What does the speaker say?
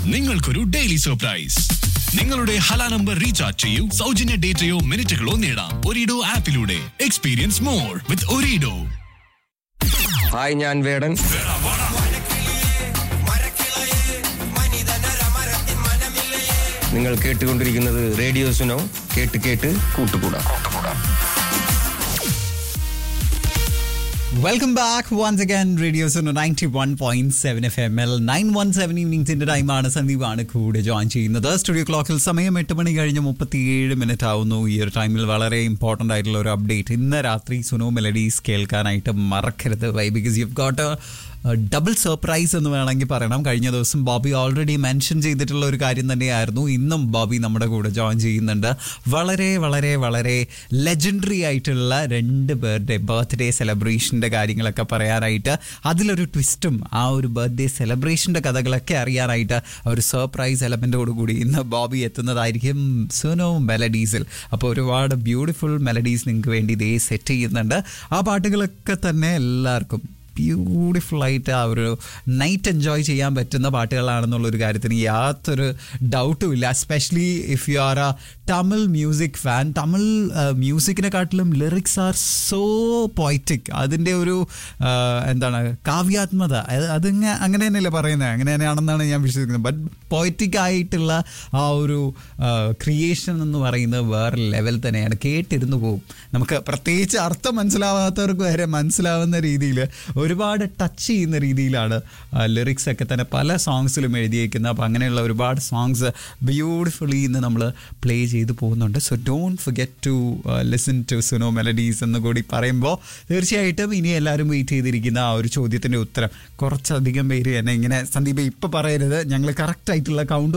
നിങ്ങൾക്കൊരു daily surprise നിങ്ങളുടെ Hala number recharge ചെയ്യൂ സൗജന്യ ഡേറ്റയോ മിനിറ്റുകളോ നേടാം ഒരിഡോ ആപ്പിലൂടെ എക്സ്പീരിയൻസ് മോർ വിത്ത് ഒരിഡോ ഹായ് ഞാൻ വേടൻ നിങ്ങൾ കേട്ടുകൊണ്ടിരിക്കുന്നത് റേഡിയോ സുനോ കേട്ട് കേട്ട് കൂട്ടുകൂടാ welcome back once again radio zone ninety one point seven F M L nine one seven ഈവനിങ്സിന്റെ ടൈമാണ് സന്ദീപാണ് കൂടെ ജോയിൻ ചെയ്യുന്നത് സ്റ്റുഡിയോ ക്ലോക്കിൽ സമയം എട്ട് മണി കഴിഞ്ഞ് മുപ്പത്തിയേഴ് മിനിറ്റ് ആവുന്നു ഈ ഒരു ടൈമിൽ വളരെ ഇമ്പോർട്ടൻ്റ് ആയിട്ടുള്ള ഒരു അപ്ഡേറ്റ് ഇന്ന് രാത്രി സുനോ മെലഡീസ് കേൾക്കാനായിട്ട് മറക്കരുത് why because you got double surprise എന്ന് വേണമെങ്കിൽ പറയണം കഴിഞ്ഞ ദിവസം ബോബി ഓൾറെഡി മെൻഷൻ ചെയ്തിട്ടുള്ള ഒരു കാര്യം തന്നെയായിരുന്നു ഇന്നും ബോബി നമ്മുടെ കൂടെ ജോയിൻ ചെയ്യുന്നുണ്ട് വളരെ വളരെ വളരെ ലെജൻഡറി ആയിട്ടുള്ള രണ്ട് ബർത്ത്ഡേ ബർത്ത്ഡേ സെലിബ്രേഷൻ്റെ കാര്യങ്ങളൊക്കെ പറയാനായിട്ട് അതിലൊരു ട്വിസ്റ്റും ആ ഒരു ബർത്ത്ഡേ സെലിബ്രേഷൻ്റെ കഥകളൊക്കെ അറിയാനായിട്ട് ആ ഒരു സർപ്രൈസ് എലമെൻറ്റോട് കൂടി ഇന്ന് ബോബി എത്തുന്നതായിരിക്കും സുനോ മെലഡീസിൽ അപ്പോൾ ഒരുപാട് ബ്യൂട്ടിഫുൾ മെലഡീസ് നിങ്ങൾക്ക് വേണ്ടി ഇതേ സെറ്റ് ചെയ്യുന്നുണ്ട് ആ പാട്ടുകളൊക്കെ തന്നെ എല്ലാവർക്കും ബ്യൂട്ടിഫുൾ ആയിട്ട് ആ ഒരു നൈറ്റ് എൻജോയ് ചെയ്യാൻ പറ്റുന്ന പാട്ടുകളാണെന്നുള്ളൊരു കാര്യത്തിന് യാതൊരു ഡൗട്ടും ഇല്ല especially if you are a Tamil music fan Tamil മ്യൂസിക്കിനെക്കാട്ടിലും ലിറിക്സ് ആർ സോ പോയറ്റിക് അതിൻ്റെ ഒരു ആ, എന്താണ് കാവ്യാത്മത അത് അതിങ്ങനെ അങ്ങനെ തന്നെയല്ലേ പറയുന്നത് അങ്ങനെ തന്നെയാണെന്നാണ് ഞാൻ വിശ്വസിക്കുന്നത് ബട്ട് പോയറ്റിക് ആയിട്ടുള്ള ആ ഒരു ക്രിയേഷൻ എന്ന് പറയുന്നത് വേറെ ലെവൽ തന്നെയാണ് കേട്ടിരുന്നു പോകും നമുക്ക് പ്രത്യേകിച്ച് അർത്ഥം മനസ്സിലാവാത്തവർക്ക് വരെ മനസ്സിലാവുന്ന രീതിയിൽ ഒരുപാട് ടച്ച് ചെയ്യുന്ന രീതിയിലാണ് ലിറിക്സ് ഒക്കെ തന്നെ പല സോങ്സിലും എഴുതിയേക്കുന്നത് അപ്പോൾ അങ്ങനെയുള്ള ഒരുപാട് സോങ്സ് ബ്യൂട്ടിഫുള്ളി ഇന്ന് നമ്മൾ പ്ലേ ചെയ്ത് പോകുന്നുണ്ട് so don't forget to listen to Suno melodies എന്ന് കൂടി പറയുമ്പോൾ തീർച്ചയായിട്ടും ഇനി എല്ലാവരും വെയിറ്റ് ചെയ്തിരിക്കുന്ന ആ ഒരു ചോദ്യത്തിൻ്റെ ഉത്തരം കുറച്ചധികം പേര് എന്നെ ഇങ്ങനെ സന്ദീപ് ഇപ്പം പറയരുത് ഞങ്ങൾ കറക്റ്റ് ആയിട്ടുള്ള കൗണ്ട്